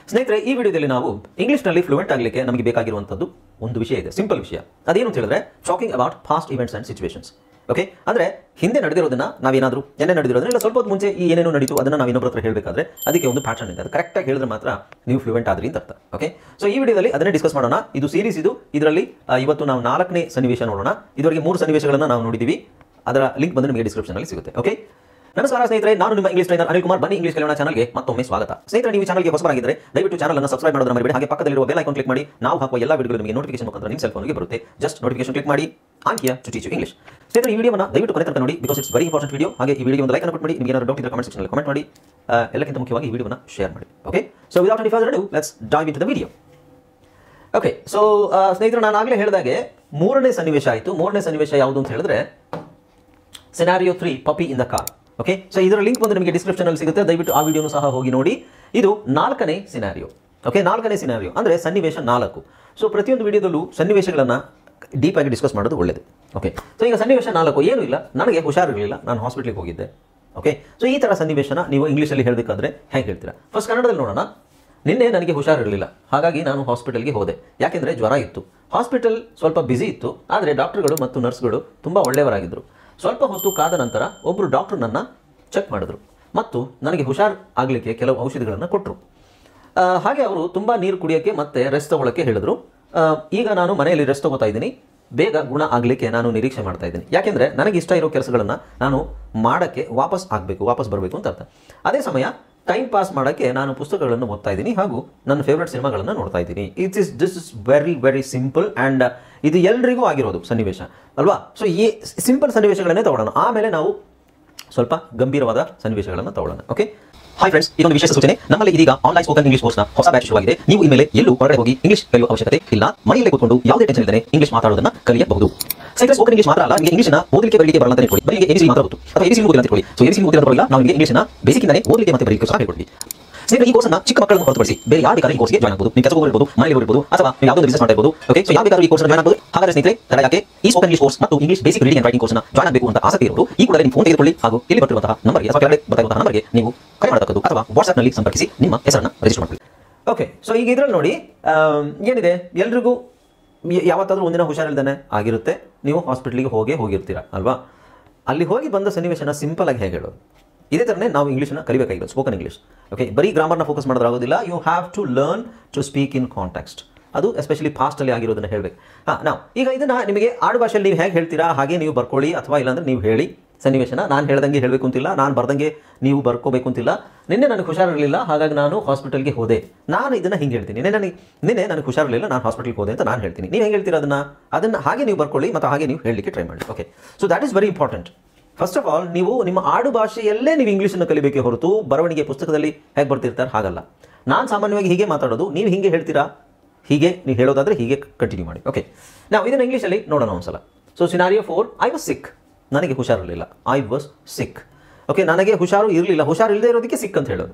ಸ್ನೇಹಿತರೆ ಈ ವಿಡಿಯೋದಲ್ಲಿ ನಾವು ಇಂಗ್ಲಿಷ್ನಲ್ಲಿ ಫ್ಲೂಯೆಂಟ್ ಆಗಲಿಕ್ಕೆ ನಮಗೆ ಬೇಕಾಗಿರುವಂಥದ್ದು ಒಂದು ವಿಷಯ ಇದೆ ಸಿಂಪಲ್ ವಿಷಯ ಅದೇನು ಅಂತ ಹೇಳಿದ್ರೆ talking about past events and situations okay ಅಂದ್ರೆ ಹಿಂದೆ ನಡೆದಿರೋದನ್ನ ನಾವೇನಾದರೂ ನೆನ್ನೆ ನಡೆದಿರೋದನ್ನ ಇಲ್ಲ ಸ್ವಲ್ಪ ಹೊತ್ತು ಮುಂಚೆ ಈ ಏನೇನು ನಡೀತು ಅದನ್ನ ನಾವು ಇನ್ನೊಬ್ಬರ ಹತ್ರ ಹೇಳಬೇಕಾದ್ರೆ ಅದಕ್ಕೆ ಒಂದು ಪ್ಯಾಟರ್ನ್ ಇದೆ ಅದು ಕರೆಕ್ಟಾಗಿ ಹೇಳಿದ್ರೆ ಮಾತ್ರ ನೀವು ಫ್ಲೂಯೆಂಟ್ ಆದ್ರಿ ಅಂತ ಅರ್ಥ ಓಕೆ ಸೊ ಈ ವಿಡಿಯೋದಲ್ಲಿ ಅದನ್ನೇ ಡಿಸ್ಕಸ್ ಮಾಡೋಣ ಇದು ಸೀರೀಸ್ ಇದು ಇದರಲ್ಲಿ ಆ, ಇವತ್ತು ನಾವು ನಾಲ್ಕನೇ ಸನ್ನಿವೇಶ ನೋಡೋಣ ಇದುವರೆಗೆ ಮೂರು ಸನ್ನಿವೇಶಗಳನ್ನು ನಾವು ನೋಡಿದ್ದೀವಿ ಅದರ ಲಿಂಕ್ ಬಂದು ನಿಮಗೆ ಡಿಸ್ಕ್ರಿಪ್ಷನ್ ಅಲ್ಲಿ ಸಿಗುತ್ತೆ ಓಕೆ ನಮಸ್ಕಾರ ಸ್ನೇಹಿತರೆ ನಾನು ನಿಮ್ಮ ಇಂಗ್ಲಿಷ್ ಟ್ರೈನರ್ ಅನಿಲ್ ಕುಮಾರ್ ಬನ್ನಿ ಇಂಗ್ಲಿಷ್ ಕಲಿಯೋಣ ಚಾನಲ್ಗೆ ಮತ್ತೊಮ್ಮೆ ಸ್ವಾಗತ ಸ್ನೇಹಿತರೆ ನೀವು ಚಾನಲ್ಗೆ ಹೊಸಬರಾಗಿದ್ದರೆ ದಯವಿಟ್ಟು ಚಾನಲ್ ಅನ್ನು ಸಬ್ಸ್ಕ್ರೈಬ್ ಮಾಡೋದನ್ನ ಮರಿಬೇಡಿ ಹಾಗೆ ಪಕ್ಕದಲ್ಲಿರುವ ಬೆಲ್ ಐಕಾನ್ ಕ್ಲಿಕ್ ಮಾಡಿ ನಾವು ಹಾಕುವ ಎಲ್ಲ ವಿಡಿಯೋಗಳು ನಿಮಗೆ ನೋಟಿಫಿಕೇಶನ್ ಮುಖಾಂತರ ನಿಮ್ಮ ಸೆಲ್ ಫೋನ್ಗೆ ಬರುತ್ತೆ ಜಸ್ಟ್ ನೋಟಿಫಿಕೇಶನ್ ಕ್ಲಿಕ್ ಮಾಡಿ on here to teach English ಸ್ನೇಹಿತರೆ ಈ ವಿಡಿಯೋನ ದಯವಿಟ್ಟು ಕೊನೆ ತನಕ ನೋಡಿ because it's very important video ಹಾಗೆ ಈ ವಿಡಿಯೋ ಒಂದು ಲೈಕ್ ಅನ್ನು ಕೊಟ್ಟು ಮಾಡಿ ನಿಮಗೆ ಏನಾದರೂ ಡೌಟ್ ಇದ್ದರೆ ಕಮೆಂಟ್ ಸೆಕ್ಷನ್ ಕಮೆಂಟ್ ಮಾಡಿ ಆ, ಎಲ್ಲಕ್ಕಿಂತ ಮುಖ್ಯವಾಗಿ ಈ ವಿಡಿಯೋನ ಶೇರ್ ಮಾಡಿ okay so without any further do let's dive into the video okay so ಸ್ನೇಹಿತರು ನಾನು ಆಗಲೇ ಹೇಳಿದಾಗೆ ಮೂರನೇ ಸನ್ನಿವೇಶ ಆಯಿತು ಮೂರನೇ ಸನ್ನಿವೇಶ ಯಾವುದು ಅಂತ ಹೇಳಿದ್ರೆ scenario three puppy in the car okay so ಇದರ ಲಿಂಕ್ ಬಂದು ನಿಮಗೆ ಡಿಸ್ಕ್ರಿಪ್ಷನ್ ಅಲ್ಲಿ ಸಿಗುತ್ತೆ ದಯವಿಟ್ಟು ಆ ವಿಡಿಯೋನು ಸಹ ಹೋಗಿ ನೋಡಿ ಇದು ನಾಲ್ಕನೇ ಸಿನಾರಿಯೋ ಓಕೆ ನಾಲ್ಕನೇ ಸಿನಾರಿಯೋ ಅಂದ್ರೆ ಸನ್ನಿವೇಶ ನಾಲ್ಕು ಸೊ ಪ್ರತಿಯೊಂದು ವಿಡಿಯೋದಲ್ಲೂ ಸನ್ನಿವೇಶಗಳನ್ನ ಡೀಪ್ ಆಗಿ ಡಿಸ್ಕಸ್ ಮಾಡೋದು ಒಳ್ಳೆಯದು ಓಕೆ ಸೊ ಈಗ ಸನ್ನಿವೇಶ ನಾಲ್ಕು ಏನೂ ಇಲ್ಲ ನನಗೆ ಹುಷಾರಿರಲಿಲ್ಲ ನಾನು ಹಾಸ್ಪಿಟ್ಲಿಗೆ ಹೋಗಿದ್ದೆ ಓಕೆ ಸೊ ಈ ಥರ ಸನ್ನಿವೇಶನ ನೀವು ಇಂಗ್ಲೀಷಲ್ಲಿ ಹೇಳಬೇಕಾದ್ರೆ ಹೇಗೆ ಹೇಳ್ತೀರಾ ಫಸ್ಟ್ ಕನ್ನಡದಲ್ಲಿ ನೋಡೋಣ ನಿನ್ನೆ ನನಗೆ ಹುಷಾರಿರಲಿಲ್ಲ ಹಾಗಾಗಿ ನಾನು ಹಾಸ್ಪಿಟಲ್ಗೆ ಹೋದೆ ಯಾಕೆಂದರೆ ಜ್ವರ ಇತ್ತು ಹಾಸ್ಪಿಟಲ್ ಸ್ವಲ್ಪ ಬ್ಯುಸಿ ಇತ್ತು ಆದರೆ ಡಾಕ್ಟರ್ಗಳು ಮತ್ತು ನರ್ಸ್ಗಳು ತುಂಬ ಒಳ್ಳೆಯವರಾಗಿದ್ದರು ಸ್ವಲ್ಪ ಹೊತ್ತು ಕಾದ ನಂತರ ಒಬ್ಬರು ಡಾಕ್ಟರ್ ನನ್ನ ಚೆಕ್ ಮಾಡಿದ್ರು ಮತ್ತು ನನಗೆ ಹುಷಾರ್ ಆಗಲಿಕ್ಕೆ ಕೆಲವು ಔಷಧಿಗಳನ್ನು ಕೊಟ್ಟರು ಹಾಗೆ ಅವರು ತುಂಬ ನೀರು ಕುಡಿಯೋಕ್ಕೆ ಮತ್ತೆ ರೆಸ್ಟ್ ತಗೊಳ್ಳೋಕ್ಕೆ ಹೇಳಿದ್ರು ಆ, ಈಗ ನಾನು ಮನೆಯಲ್ಲಿ ರೆಸ್ಟ್ ತಗೋತಾ ಇದ್ದೀನಿ ಬೇಗ ಗುಣ ಆಗಲಿಕ್ಕೆ ನಾನು ನಿರೀಕ್ಷೆ ಮಾಡ್ತಾ ಇದ್ದೀನಿ ಯಾಕೆಂದರೆ ನನಗೆ ಇಷ್ಟ ಇರೋ ಕೆಲಸಗಳನ್ನು ನಾನು ಮಾಡೋಕ್ಕೆ ವಾಪಸ್ ಆಗಬೇಕು ವಾಪಸ್ ಬರಬೇಕು ಅಂತ ಅರ್ಥ ಅದೇ ಸಮಯ ಟೈಮ್ ಪಾಸ್ ಮಾಡೋಕ್ಕೆ ನಾನು ಪುಸ್ತಕಗಳನ್ನು ಓದ್ತಾ ಇದ್ದೀನಿ ಹಾಗೂ ನನ್ನ ಫೇವ್ರೆಟ್ ಸಿನಿಮಾಗಳನ್ನು ನೋಡ್ತಾ ಇದ್ದೀನಿ it is this is very very simple and ಇದು ಎಲ್ರಿಗೂ ಆಗಿರೋದು ಸನ್ನಿವೇಶ ಅಲ್ವಾ ಸೊ ಈ ಸಿಂಪಲ್ ಸನ್ನಿವೇಶಗಳನ್ನೇ ತಗೊಳ್ಳೋಣ ಆಮೇಲೆ ನಾವು ಸ್ವಲ್ಪ ಗಂಭೀರವಾದ ಸನ್ನಿವೇಶಗಳನ್ನು ತಗೊಳ್ಳೋಣ ಓಕೆ ಹಾಯ್ ಫ್ರೆಂಡ್ಸ್ ಇದೊಂದು ವಿಶೇಷ ಸೂಚನೆ ನಮ್ಮಲ್ಲಿ ಇದೀಗ ಆನ್ಲೈನ್ ಸ್ಪೋಕನ್ ಇಂಗ್ಲಿಷ್ ಕೋರ್ಸ್ನ ಹೊಸ ಬ್ಯಾಚ್ ಶುರುವಾಗಿದೆ ನೀವು ಇನ್ಮೇಲೆ ಎಲ್ಲೂ ಹೊರಗಡೆ ಹೋಗಿ ಇಂಗ್ಲಿಷ್ ಕಲಿಯುವ ಅವಶ್ಯಕತೆ ಇಲ್ಲ ಮನೆಯಲ್ಲೇ ಕೂತ್ಕೊಂಡು ಯಾವುದೇ ಟೆನ್ಷನ್ ಇಲ್ಲದೆ ಇಂಗ್ಲಿಷ್ ಮಾತಾಡೋದನ್ನ ಕಲಿಯಬಹುದು ಸೈನ್ಸ್ ಸ್ಪೋಕನ್ ಇಂಗ್ಲಿಷ್ ಮಾತ್ರ ಅಲ್ಲ ನಿಮಗೆ ಇಂಗ್ಲಿಷ್ನ ಓದಲಿಕ್ಕೆ ಬರಲಿಕ್ಕೆ ಬರಲ್ಲ ಅಂತ ಇಟ್ಕೊಳ್ಳಿ ಬರೀ ಎಬಿಸಿ ಮಾತ್ರ ಗೊತ್ತು ಅಥವಾ ಎಬಿಸಿ ಓದಿಲ್ಲ ಅಂತ ಇಟ್ಕೊಳ್ಳಿ ಸೊ ಎಬಿಸಿ ಓದಿಲ್ಲ ಪರವಾಗಿಲ್ಲ ನಾವು ನಿಮಗೆ ಇಂಗ್ಲಿಷ್ನ ಬೇಸಿಕ್ಕಿಂದಲೇ ಓದಲಿಕ್ಕೆ ಮತ್ತೆ ಬರಲಿಕ್ಕೆ ಸಹ ಹೇಳ್ಕೊಡ್ತೀವಿ ಸ್ನೇಹಿತರೆ ಈ ಕೋರ್ಸ್ನ ಚಿಕ್ಕ ಮಕ್ಕಳನ್ನು ಹೊರತುಪಡಿಸಿ ಬೇರೆ ಯಾರು ಬೇಕಾದ್ರೆ ಈ ಕೋರ್ಸ್ಗೆ ಜಾಯ್ನ್ ಆಗಬಹುದು ನೀವು ಕೆಲಸ ಹೋಗಿರ್ಬೋದು ಮನೆಯಲ್ಲಿ ಹೋಗಿರ್ಬೋದು ಅಥವಾ ನೀವು ಯಾವುದೋ ಬಿಸಿನೆಸ್ ಮಾಡ್ತಾ ಇರ್ಬೋದು ಓಕೆ ಸೊ ಯಾವ ಬೇಕಾದ್ರೂ ಈ ಕೋರ್ಸ್ನ ಜಾಯ್ನ್ ಆಗಬಹುದು ಹಾಗಾದ್ರೆ ಸ್ನೇಹಿತರೆ ತಡ ಯಾಕೆ ಈ ಸ್ಪೋಕನ್ ಇಂಗ್ಲಿಷ್ ಕೋರ್ಸ್ ಮತ್ತು English basic reading and writing ಕೋರ್ಸ್ನ ಜಾಯ್ನ್ ಆಗಬೇಕು ಅಂತ ಆಸಕ್ತಿ ಇರೋದು ಈ ಕೂಡಲೇ ನಿಮ್ಮ ಫೋನ್ ತೆಗೆದುಕೊಳ್ಳಿ ಹಾಗೂ ಇಲ್ಲಿ ಬರ್ತಿರುವಂತಹ ನಂಬರ್ಗೆ ಅಥವಾ ಕೆಳಗಡೆ ಬರ್ತಾ ಇರುವಂತಹ ನಂಬರ್ಗೆ ನೀವು ಕರೆ ಮಾಡತಕ್ಕದ್ದು ಅಥವಾ ವಾಟ್ಸ್ಆಪ್ನಲ್ಲಿ ಸಂಪರ್ಕಿಸಿ ನಿಮ್ಮ ಹೆಸರನ್ನು ರಿಜಿಸ್ಟರ್ ಮಾಡಿ ಓಕೆ ಸೊ ಈಗ ಇದರಲ್ಲಿ ನೋಡಿ ಆಮ್, ಏನಿದೆ ಎಲ್ರಿಗೂ ಯ- ಯಾವತ್ತಾದ್ರೂ ಒಂದಿನ ಹುಷಾರಿಲ್ದೇನೆ ಆಗಿರುತ್ತೆ ನೀವು ಹಾಸ್ಪಿಟ್ಲಿಗೆ ಹೋಗೇ ಹೋಗಿರ್ತೀರಾ ಅಲ್ವಾ ಅಲ್ಲಿ ಹೋಗಿ ಬಂದ ಸನ್ನಿವೇಶನ ಸಿಂಪಲ್ ಆಗಿ ಹೇಗೆ ಹೇಳೋದು ಇದೇ ಥರನೇ ನಾವು ಇಂಗ್ಲೀಷನ್ನ ಕಲಿಬೇಕಾಗಿರೋದು ಸ್ಪೋಕನ್ ಇಂಗ್ಲೀಷ್ ಓಕೆ ಬರೀ ಗ್ರಾಮರ್ನ ಫೋಕಸ್ ಮಾಡೋದ್ರಾಗೋದಿಲ್ಲ you have to learn to speak in context ಅದು ಎಸ್ಪೆಷಲಿ ಫಾಸ್ಟಲ್ಲಿ ಆಗಿರೋದನ್ನ ಹೇಳಬೇಕು ಹಾಂ ನಾವು ಈಗ ಇದನ್ನ ನಿಮಗೆ ಆಡು ಭಾಷೆಯಲ್ಲಿ ನೀವು ಹೇಗೆ ಹೇಳ್ತೀರಾ ಹಾಗೆ ನೀವು ಬರ್ಕೊಳ್ಳಿ ಅಥವಾ ಇಲ್ಲಾಂದ್ರೆ ನೀವು ಹೇಳಿ ಸನ್ನಿವೇಶನ ನಾನು ಹೇಳ್ದಂಗೆ ಹೇಳಬೇಕು ಅಂತಿಲ್ಲ ನಾನು ಬರ್ದಂಗೆ ನೀವು ಬರ್ಕೋಬೇಕು ಅಂತಿಲ್ಲ ನಿನ್ನೆ ನನಗೆ ಹುಷಾರಿರಲಿಲ್ಲ ಹಾಗಾಗಿ ನಾನು ಹಾಸ್ಪಿಟಲ್ಗೆ ಹೋದೆ ನಾನು ಇದನ್ನ ಹಿಂಗೆ ಹೇಳ್ತೀನಿ ನಿನ್ನೆ ನನಗೆ ನಿನ್ನೆ ನನಗೆ ಹುಷಾರಿರಲಿಲ್ಲ ನಾನು ಹಾಸ್ಪಿಟಲ್ಗೆ ಹೋದೆ ಅಂತ ನಾನು ಹೇಳ್ತೀನಿ ನೀವು ಹೆಂಗೆ ಹೇಳ್ತೀರಾ ಅದನ್ನ ಅದನ್ನ ಹಾಗೆ ನೀವು ಬರ್ಕೊಳ್ಳಿ ಮತ್ತು ಹಾಗೆ ನೀವು ಹೇಳಲಿಕ್ಕೆ ಟ್ರೈ ಮಾಡಿ okay so that is very important first of all ನೀವು ನಿಮ್ಮ ಆಡು ಭಾಷೆಯಲ್ಲೇ ನೀವು ಇಂಗ್ಲೀಷನ್ನು ಕಲಿಬೇಕೇ ಹೊರತು ಬರವಣಿಗೆ ಪುಸ್ತಕದಲ್ಲಿ ಹೇಗೆ ಬರ್ತಿರ್ತಾರೆ ಹಾಗಲ್ಲ ನಾನು ಸಾಮಾನ್ಯವಾಗಿ ಹೀಗೆ ಮಾತಾಡೋದು ನೀವು ಹೀಗೆ ಹೇಳ್ತೀರಾ ಹೀಗೆ ನೀವು ಹೇಳೋದಾದ್ರೆ ಹೀಗೆ ಕಂಟಿನ್ಯೂ ಮಾಡಿ ಓಕೆ ನಾವು ಇದನ್ನು ಇಂಗ್ಲೀಷಲ್ಲಿ ನೋಡೋಣ ಒಂದ್ಸಲ so scenario four I was sick ನನಗೆ ಹುಷಾರಿರಲಿಲ್ಲ ಐ ವಾಸ್ ಸಿಕ್ ಓಕೆ ನನಗೆ ಹುಷಾರು ಇರಲಿಲ್ಲ ಹುಷಾರು ಇಲ್ಲದೆ ಇರೋದಕ್ಕೆ ಸಿಕ್ ಅಂತ ಹೇಳೋದು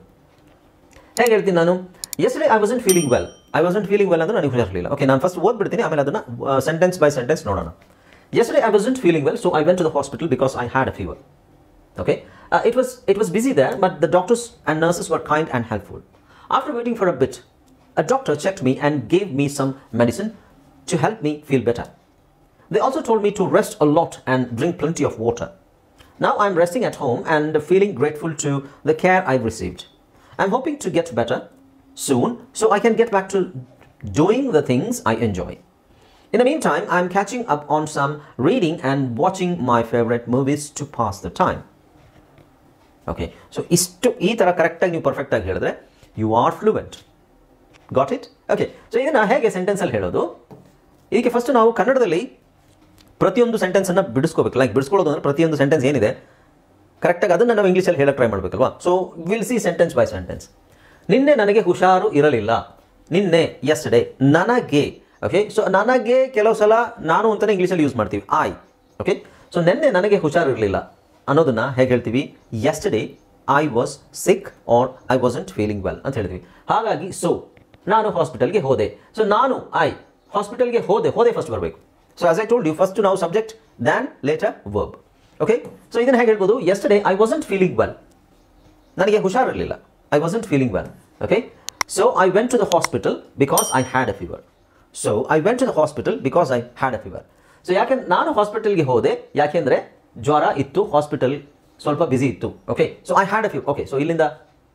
ಹೇಗೆ ಹೇಳ್ತೀನಿ ನಾನು yesterday I wasn't feeling well I wasn't feeling well ಅಂದ್ರೆ ನನಗೆ ಹುಷಾರಿರಲಿಲ್ಲ ಓಕೆ ನಾನು ಫಸ್ಟ್ ಓದ್ಬಿಡ್ತೀನಿ ಆಮೇಲೆ ಅದನ್ನ ಸೆಂಟೆನ್ಸ್ ಬೈ ಸೆಂಟೆನ್ಸ್ ನೋಡೋಣ yesterday I wasn't feeling well so I went to the hospital because I had a fever Okay, uh, it was it was busy there, but the doctors and nurses were kind and helpful. After waiting for a bit, a doctor checked me and gave me some medicine to help me feel better. They also told me to rest a lot and drink plenty of water. Now I'm resting at home and feeling grateful to the care I've received. I'm hoping to get better soon so I can get back to doing the things I enjoy. In the meantime, I'm catching up on some reading and watching my favorite movies to pass the time. Okay so ಇಷ್ಟು ಈ ಥರ ಕರೆಕ್ಟಾಗಿ ನೀವು ಪರ್ಫೆಕ್ಟಾಗಿ ಹೇಳಿದ್ರೆ you are fluent got it okay so ಇದನ್ನು ಹೇಗೆ ಸೆಂಟೆನ್ಸಲ್ಲಿ ಹೇಳೋದು ಇದಕ್ಕೆ ಫಸ್ಟ್ ನಾವು ಕನ್ನಡದಲ್ಲಿ ಪ್ರತಿಯೊಂದು ಸೆಂಟೆನ್ಸನ್ನು ಬಿಡಿಸ್ಕೋಬೇಕು ಲೈಕ್ ಬಿಡಿಸ್ಕೊಳ್ಳೋದು ಅಂದರೆ ಪ್ರತಿಯೊಂದು ಸೆಂಟೆನ್ಸ್ ಏನಿದೆ ಕರೆಕ್ಟಾಗಿ ಅದನ್ನು ನಾವು ಇಂಗ್ಲೀಷಲ್ಲಿ ಹೇಳಕ್ಕೆ ಟ್ರೈ ಮಾಡಬೇಕಲ್ವಾ so will see sentence by sentence ನಿನ್ನೆ ನನಗೆ ಹುಷಾರು ಇರಲಿಲ್ಲ ನಿನ್ನೆ ಎಸ್ಡೇ ನನಗೆ ಓಕೆ ಸೊ ನನಗೆ ಕೆಲವು ಸಲ ನಾನು ಅಂತಲೇ ಇಂಗ್ಲೀಷಲ್ಲಿ ಯೂಸ್ ಮಾಡ್ತೀವಿ ಐ ಓಕೆ ಸೊ ನಿನ್ನೆ ನನಗೆ ಹುಷಾರಿರಲಿಲ್ಲ ಅನ್ನೋದನ್ನ ಹೇಗೆ ಹೇಳ್ತೀವಿ yesterday I was sick or I wasn't feeling well ಅಂತ ಹೇಳ್ತೀವಿ ಹಾಗಾಗಿ ಸೊ ನಾನು ಹಾಸ್ಪಿಟಲ್ಗೆ ಹೋದೆ ಸೊ ನಾನು ಐ ಹಾಸ್ಪಿಟಲ್ಗೆ ಹೋದೆ ಹೋದೆ ಫಸ್ಟ್ ಬರಬೇಕು so as I told you first ನಾವು subject then later verb okay so ಇದನ್ನ ಹೇಗೆ ಹೇಳ್ಬೋದು yesterday I wasn't feeling well ನನಗೆ ಹುಷಾರಿರಲಿಲ್ಲ I wasn't feeling well okay so I went to the hospital because I had a fever so I went to the hospital because I had a fever so ಯಾಕೆಂದ್ರೆ ನಾನು ಹಾಸ್ಪಿಟಲ್ಗೆ ಹೋದೆ ಯಾಕೆಂದರೆ ಜ್ವರ ಇತ್ತು hospital ಸ್ವಲ್ಪ ಬ್ಯುಸಿ ಇತ್ತು okay so I had a fever okay so ಇಲ್ಲಿಂದ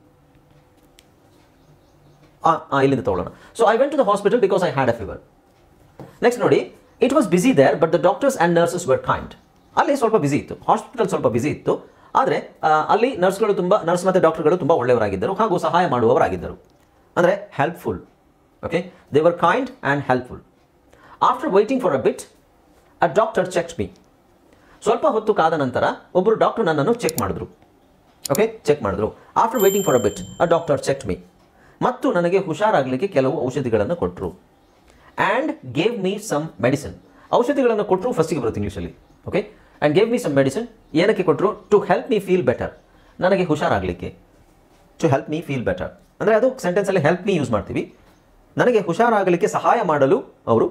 ಆ, ಆ, ಇಲ್ಲಿಂದ ತಗೊಳ್ಳೋಣ so I went to the hospital because I had a fever next ನೋಡಿ it was busy there but the doctors and nurses were kind ಅಲ್ಲಿ ಸ್ವಲ್ಪ ಬಿಸಿ ಇತ್ತು hospital ಸ್ವಲ್ಪ ಬಿಸಿ ಇತ್ತು ಆದರೆ ಅಲ್ಲಿ ನರ್ಸ್ಗಳು ತುಂಬ ನರ್ಸ್ ಮತ್ತು ಡಾಕ್ಟರ್ಗಳು ತುಂಬ ಒಳ್ಳೆಯವರಾಗಿದ್ದರು ಹಾಗೂ ಸಹಾಯ ಮಾಡುವವರಾಗಿದ್ದರು ಅಂದರೆ helpful okay they were kind and helpful after waiting for a bit a doctor check me ಸ್ವಲ್ಪ ಹೊತ್ತು ಕಾದ ನಂತರ ಒಬ್ಬರು ಡಾಕ್ಟರ್ ನನ್ನನ್ನು ಚೆಕ್ ಮಾಡಿದ್ರು ಓಕೆ ಚೆಕ್ ಮಾಡಿದ್ರು after waiting for a bit a doctor check me ಮತ್ತು ನನಗೆ ಹುಷಾರಾಗಲಿಕ್ಕೆ ಕೆಲವು ಔಷಧಿಗಳನ್ನು ಕೊಟ್ಟರು and gave me some medicine ಔಷಧಿಗಳನ್ನು ಕೊಟ್ಟರು ಫಸ್ಟಿಗೆ ಬರುತ್ತೆ ಇಂಗ್ಲೀಷಲ್ಲಿ okay and gave me some medicine ಏನಕ್ಕೆ ಕೊಟ್ಟರು to help me feel better ನನಗೆ ಹುಷಾರಾಗಲಿಕ್ಕೆ to help me feel better ಅಂದರೆ ಅದು ಸೆಂಟೆನ್ಸಲ್ಲಿ ಹೆಲ್ಪ್ ಮೀ ಯೂಸ್ ಮಾಡ್ತೀವಿ ನನಗೆ ಹುಷಾರಾಗಲಿಕ್ಕೆ ಸಹಾಯ ಮಾಡಲು ಅವರು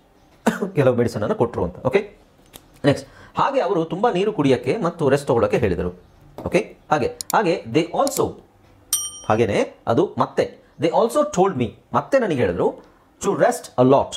ಕೆಲವು ಮೆಡಿಸನನ್ನು ಕೊಟ್ಟರು ಅಂತ ಓಕೆ ನೆಕ್ಸ್ಟ್ ಹಾಗೆ ಅವರು ತುಂಬ ನೀರು ಕುಡಿಯೋಕ್ಕೆ ಮತ್ತು ರೆಸ್ಟ್ ತಗೊಳ್ಳೋಕ್ಕೆ ಹೇಳಿದರು ಓಕೆ ಹಾಗೆ ಹಾಗೆ ದೇ ಆಲ್ಸೋ ಹಾಗೆಯೇ ಅದು ಮತ್ತೆ ದೇ ಆಲ್ಸೋ ಟೋಲ್ಡ್ ಮೀ ಮತ್ತೆ ನನಗೆ ಹೇಳಿದ್ರು to rest a lot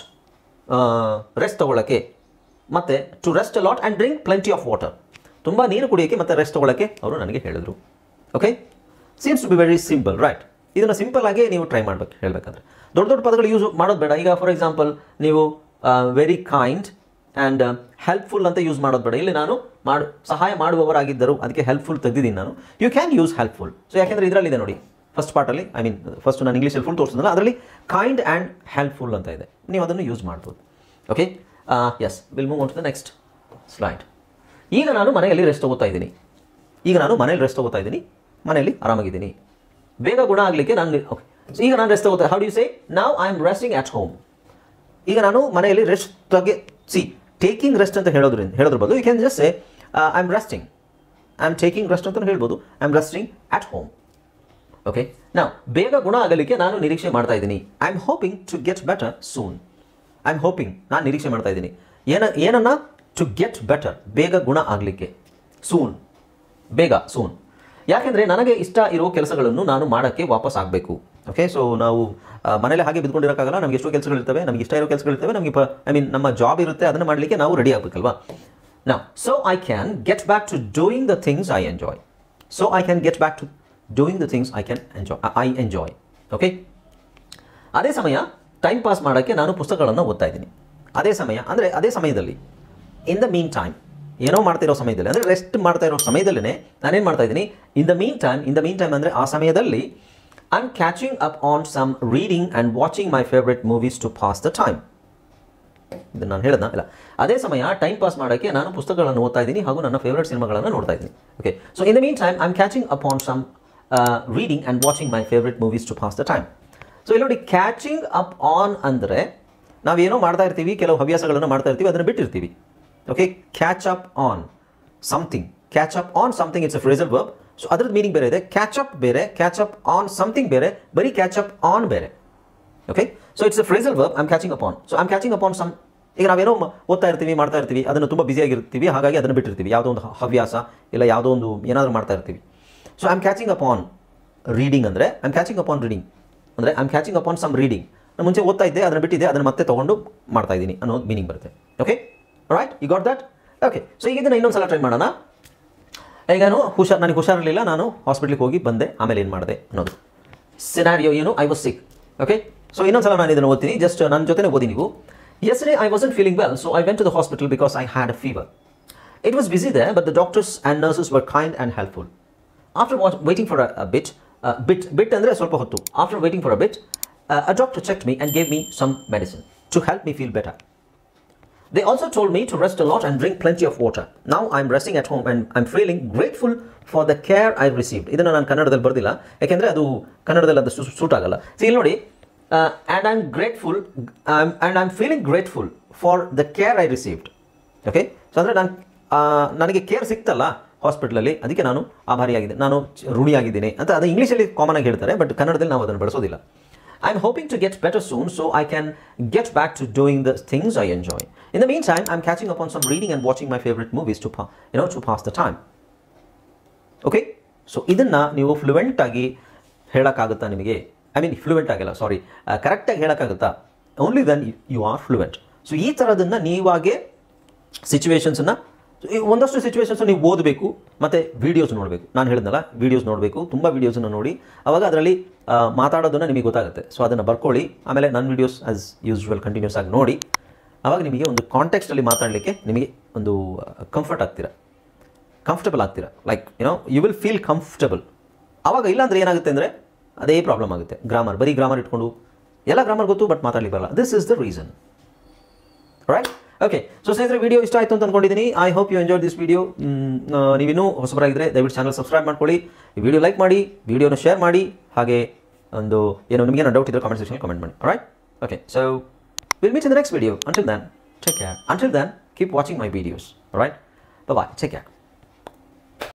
rest ತಗೊಳ್ಳೋಕ್ಕೆ ಮತ್ತೆ to rest a lot and drink plenty of water ತುಂಬ ನೀರು ಕುಡಿಯೋಕ್ಕೆ ಮತ್ತು ರೆಸ್ಟ್ ತಗೊಳ್ಳೋಕ್ಕೆ ಅವರು ನನಗೆ ಹೇಳಿದರು okay seems to be very simple right ಇದನ್ನು ಸಿಂಪಲ್ ಆಗಿ ನೀವು ಟ್ರೈ ಮಾಡ್ಬೇಕು ಹೇಳಬೇಕಂದ್ರೆ ದೊಡ್ಡ ದೊಡ್ಡ ಪದಗಳು ಯೂಸ್ ಮಾಡೋದು ಬೇಡ ಈಗ ಫಾರ್ ಎಕ್ಸಾಂಪಲ್ ನೀವು ವೆರಿ ಕೈಂಡ್ ಆ್ಯಂಡ್ ಹೆಲ್ಪ್ಫುಲ್ ಅಂತ ಯೂಸ್ ಮಾಡೋದು ಬೇಡ ಇಲ್ಲಿ ನಾನು ಮಾಡು ಸಹಾಯ ಮಾಡುವವರಾಗಿದ್ದರು ಅದಕ್ಕೆ ಹೆಲ್ಪ್ಫುಲ್ ತೆಗೆದಿದ್ದೀನಿ ನಾನು you can use helpful so ಯಾಕೆಂದರೆ ಇದರಲ್ಲಿದೆ ನೋಡಿ ಫಸ್ಟ್ ಪಾರ್ಟಲ್ಲಿ ಐ ಮೀನ್ ಫಸ್ಟ್ ನಾನು ಇಂಗ್ಲೀಷಲ್ಲಿ ಫುಲ್ ತೋರಿಸಿದ್ನಲ್ಲ ಅದರಲ್ಲಿ ಕೈಂಡ್ ಆ್ಯಂಡ್ ಹೆಲ್ಪ್ಫುಲ್ ಅಂತ ಇದೆ ನೀವು ಅದನ್ನು ಯೂಸ್ ಮಾಡ್ಬೋದು okay yes will move on to the next slide ಈಗ ನಾನು ಮನೆಯಲ್ಲಿ ರೆಸ್ಟ್ ತಗೋತಾ ಇದ್ದೀನಿ ಈಗ ನಾನು ಮನೇಲಿ ರೆಸ್ಟ್ ತಗೋತಾ ಇದ್ದೀನಿ ಮನೆಯಲ್ಲಿ ಆರಾಮಾಗಿದ್ದೀನಿ ಬೇಗ ಗುಣ ಆಗಲಿಕ್ಕೆ ನಾನು ಓಕೆ ಈಗ ನಾನು ರೆಸ್ಟ್ ತಗೋತಾ ಹೌ ಡು ಯು ಸೇ ನಾವು I am resting at home ಈಗ ನಾನು ಮನೆಯಲ್ಲಿ ರೆಸ್ಟ್ ತೆಗೆ ಸಿ ಟೇಕಿಂಗ್ ರೆಸ್ಟ್ ಅಂತ ಹೇಳೋದ್ರಿಂದ ಹೇಳೋದ್ರ ಬದಲು you can just say I am resting I am taking rest ಅಂತ ಹೇಳ್ಬೋದು I am resting at home okay ನಾವು ಬೇಗ ಗುಣ ಆಗಲಿಕ್ಕೆ ನಾನು ನಿರೀಕ್ಷೆ ಮಾಡ್ತಾ ಇದ್ದೀನಿ I am hoping to get better soon I am hoping ನಾನು ನಿರೀಕ್ಷೆ ಮಾಡ್ತಾ ಇದ್ದೀನಿ ಏನ ಏನನ್ನ ಟು ಗೆಟ್ ಬೆಟರ್ ಬೇಗ ಗುಣ ಆಗಲಿಕ್ಕೆ ಸೂನ್ ಬೇಗ ಸೂನ್ ಯಾಕೆಂದರೆ ನನಗೆ ಇಷ್ಟ ಇರೋ ಕೆಲಸಗಳನ್ನು ನಾನು ಮಾಡೋಕ್ಕೆ ವಾಪಸ್ ಆಗಬೇಕು ಓಕೆ ಸೊ ನಾವು ಆ, ಮನೇಲಿ ಹಾಗೆ ಬಿದ್ಕೊಂಡಿರೋಕ್ಕಾಗಲ್ಲ ನಮಗೆ ಎಷ್ಟೋ ಕೆಲಸಗಳಿರ್ತವೆ ನಮಗೆ ಇಷ್ಟ ಇರೋ ಕೆಲಸಗಳಿರ್ತವೆ ನಮಗೆ ಐ ಮೀನ್ ನಮ್ಮ ಜಾಬ್ ಇರುತ್ತೆ ಅದನ್ನು ಮಾಡಲಿಕ್ಕೆ ನಾವು ರೆಡಿ ಆಗಬೇಕಲ್ವಾ ನಾವು so I can get back to doing the things I enjoy so I can get back to doing the things I can enjoy I enjoy okay ಅದೇ ಸಮಯ ಟೈಮ್ ಪಾಸ್ ಮಾಡೋಕ್ಕೆ ನಾನು ಪುಸ್ತಕಗಳನ್ನು ಓದ್ತಾ ಇದ್ದೀನಿ ಅದೇ ಸಮಯ ಅಂದರೆ ಅದೇ ಸಮಯದಲ್ಲಿ ಇನ್ ದ ಮೀನ್ ಟೈಮ್ ಏನೋ ಮಾಡ್ತಾ ಇರೋ ಸಮಯದಲ್ಲಿ ಅಂದರೆ ರೆಸ್ಟ್ ಮಾಡ್ತಾ ಇರೋ ಸಮಯದಲ್ಲೇ ನಾನೇನು ಮಾಡ್ತಾ ಇದ್ದೀನಿ in the meantime in the meantime ಅಂದರೆ ಆ ಸಮಯದಲ್ಲಿ I am catching up on some reading and watching my favourite movies to pass the time ಇದನ್ನು ನಾನು ಹೇಳೋದಾ ಇಲ್ಲ ಅದೇ ಸಮಯ ಟೈಮ್ ಪಾಸ್ ಮಾಡೋಕ್ಕೆ ನಾನು ಪುಸ್ತಕಗಳನ್ನು ಓದ್ತಾ ಇದ್ದೀನಿ ಹಾಗೂ ನನ್ನ ಫೇವ್ರೆಟ್ ಸಿನಿಮಾಗಳನ್ನು ನೋಡ್ತಾ ಇದ್ದೀನಿ okay so in the meantime I am catching up on some reading and watching my favourite movies to pass the time so ಇಲ್ಲಿ ನೋಡಿ ಕ್ಯಾಚಿಂಗ್ ಅಪ್ ಆನ್ ಅಂದರೆ ನಾವೇನೋ ಮಾಡ್ತಾ ಇರ್ತೀವಿ ಕೆಲವು ಹವ್ಯಾಸಗಳನ್ನು ಮಾಡ್ತಾ ಇರ್ತೀವಿ ಅದನ್ನು ಬಿಟ್ಟಿರ್ತೀವಿ okay catch up on something catch up on something it's a phrasal verb so ಅದ್ರದ್ದು ಮೀನಿಂಗ್ ಬೇರೆ ಇದೆ ಕ್ಯಾಚ್ ಅಪ್ ಬೇರೆ ಕ್ಯಾಚ್ ಅಪ್ ಆನ್ ಸಮಥಿಂಗ್ ಬೇರೆ ಬರೀ ಕ್ಯಾಚ್ ಅಪ್ ಆನ್ ಬೇರೆ okay so it's a phrasal verb I'm catching up on so I'm catching up on some ಈಗ ನಾವೇನೋ ಮ- ಓದ್ತಾ ಇರ್ತೀವಿ ಮಾಡ್ತಾ ಇರ್ತೀವಿ ಅದನ್ನು ತುಂಬ ಬ್ಯುಸಿಯಾಗಿರ್ತೀವಿ ಹಾಗಾಗಿ ಅದನ್ನು ಬಿಟ್ಟಿರ್ತೀವಿ ಯಾವುದೋ ಒಂದು ಹ- ಹವ್ಯಾಸ ಇಲ್ಲ ಯಾವುದೋ ಒಂದು ಏನಾದರೂ ಮಾಡ್ತಾ ಇರ್ತೀವಿ so I'm catching up on reading ಅಂದರೆ ಐಮ್ ಕ್ಯಾಚಿಂಗ್ ಅಪಾನ್ ರೀಡಿಂಗ್ ಅಂದರೆ I'm catching up on some reading ನಾನು ಮುಂಚೆ ಓದ್ತಾ ಇದ್ದೆ ಅದನ್ನು ಬಿಟ್ಟಿದ್ದೆ ಅದನ್ನು ಮತ್ತೆ ತೊಗೊಂಡು ಮಾಡ್ತಾ ಇದ್ದೀನಿ ಅನ್ನೋದು ಮೀನಿಂಗ್ ಬರುತ್ತೆ okay right you got that okay so ಈಗ ಇದನ್ನು ಇನ್ನೊಂದು ಸಲ ಟ್ರೈ ಮಾಡೋಣ ಈಗ ನಾನು ಹುಷಾರ್ ನನಗೆ ಹುಷಾರಿರಲಿಲ್ಲ ನಾನು ಹಾಸ್ಪಿಟ್ಲಿಗೆ ಹೋಗಿ ಬಂದೆ ಆಮೇಲೆ ಏನು ಮಾಡಿದೆ ಅನ್ನೋದು ಸಿನಾರಿಯೋ ಏನು I was sick okay so ಇನ್ನೊಂದ್ಸಲ ನಾನು ಇದನ್ನು ಓದ್ತೀನಿ ಜಸ್ಟ್ ನನ್ನ ಜೊತೆನೇ ಓದಿ ನೀವು yesterday I wasn't feeling well so I went to the hospital because I had a fever it was busy there but the doctors and nurses were kind and helpful after waiting for a, a bit, uh, bit, bit ಅಂದರೆ ಸ್ವಲ್ಪ ಹೊತ್ತು after waiting for a bit, uh, a doctor checked me and gave me some medicine to help me feel better. They also told me to rest a lot and drink plenty of water. Now I'm resting at home and I'm feeling grateful for the care I received. ಇದನ್ನು ನಾನು ಕನ್ನಡದಲ್ಲಿ ಬರ್ದಿಲ್ಲ ಯಾಕೆಂದರೆ ಅದು ಕನ್ನಡದಲ್ಲಿ ಅದು suit ಆಗಲ್ಲ so ಇಲ್ಲಿ ನೋಡಿ and I am grateful and I am feeling grateful for the care I received okay so ಅಂದರೆ ನಾನು ನನಗೆ ಕೇರ್ ಸಿಕ್ತಲ್ಲ ಹಾಸ್ಪಿಟ್ಲಲ್ಲಿ ಅದಕ್ಕೆ ನಾನು ಆಭಾರಿಯಾಗಿದ್ದೆ ನಾನು ಚ- ಋಣಿಯಾಗಿದ್ದೀನಿ ಅಂತ ಅದು ಇಂಗ್ಲೀಷಲ್ಲಿ ಕಾಮನ್ ಆಗಿ ಹೇಳ್ತಾರೆ ಬಟ್ ಕನ್ನಡದಲ್ಲಿ ನಾವು ಅದನ್ನು ಬಳಸೋದಿಲ್ಲ I am hoping to get better soon so I can get back to doing the things I enjoy in the meantime I am catching up on some reading and watching my favourite movies to you know to pass the time okay so ಇದನ್ನು ನೀವು fluent ಆಗಿ ಹೇಳೋಕ್ಕಾಗುತ್ತಾ ನಿಮಗೆ I mean fluent ಆಗಿಲ್ಲ sorry ಕರೆಕ್ಟಾಗಿ ಹೇಳೋಕ್ಕಾಗುತ್ತಾ only then you are fluent so ಈ ಥರದನ್ನು ನೀವಾಗೆ ಸಿಚುವೇಶನ್ಸನ್ನು ಒಂದಷ್ಟು ಸಿಚುವೇಶನ್ಸ್ ನೀವು ಓದಬೇಕು ಮತ್ತು ವೀಡಿಯೋಸ್ ನೋಡಬೇಕು ನಾನು ಹೇಳಿದ್ನಲ್ಲ ವೀಡಿಯೋಸ್ ನೋಡಬೇಕು ತುಂಬ ವೀಡಿಯೋಸನ್ನು ನೋಡಿ ಅವಾಗ ಅದರಲ್ಲಿ ಮಾತಾಡೋದನ್ನು ನಿಮಗೆ ಗೊತ್ತಾಗುತ್ತೆ ಸೊ ಅದನ್ನು ಬರ್ಕೊಳ್ಳಿ ಆಮೇಲೆ ನನ್ನ ವೀಡಿಯೋಸ್ ಆಸ್ ಯೂಸ್ವಲ್ ಕಂಟಿನ್ಯೂಸ್ ಆಗಿ ನೋಡಿ ಅವಾಗ ನಿಮಗೆ ಒಂದು ಕಾಂಟೆಕ್ಸ್ಟಲ್ಲಿ ಮಾತಾಡಲಿಕ್ಕೆ ನಿಮಗೆ ಒಂದು ಕಂಫರ್ಟ್ ಆಗ್ತೀರಾ ಕಂಫರ್ಟಬಲ್ ಆಗ್ತೀರಾ like you know you will feel comfortable ಆವಾಗ ಇಲ್ಲಾಂದ್ರೆ ಏನಾಗುತ್ತೆ ಅಂದರೆ ಅದೇ ಪ್ರಾಬ್ಲಮ್ ಆಗುತ್ತೆ ಗ್ರಾಮರ್ ಬರೀ ಗ್ರಾಮರ್ ಇಟ್ಕೊಂಡು ಎಲ್ಲ ಗ್ರಾಮರ್ ಗೊತ್ತು ಬಟ್ ಮಾತಾಡಲಿಕ್ಕೆ ಬರಲ್ಲ this is the reason right okay so ಸ್ನೇಹಿತರೆ ವಿಡಿಯೋ ಇಷ್ಟ ಆಯಿತು ಅಂತ ಅನ್ಕೊಂಡಿದ್ದೀನಿ I hope you enjoy this video ನೀವಿನ್ನೂ ಹೊಸಬರಾಗಿದ್ದರೆ ದಯವಿಟ್ಟು ಚಾನಲ್ ಸಬ್ಸ್ಕ್ರೈಬ್ ಮಾಡ್ಕೊಳ್ಳಿ ಈ ವಿಡಿಯೋ ಲೈಕ್ ಮಾಡಿ ವಿಡಿಯೋನ ಶೇರ್ ಮಾಡಿ ಹಾಗೆ ಒಂದು ಏನೋ ನಿಮಗೆ ಏನೋ ಡೌಟ್ ಇದ್ದರೆ ಕಾಮೆಂಟ್ ಸೆಕ್ಷನ್ ಕಮೆಂಟ್ ಮಾಡಿ right okay so will meet in the next video until then take care until then keep watching my videos right bye take care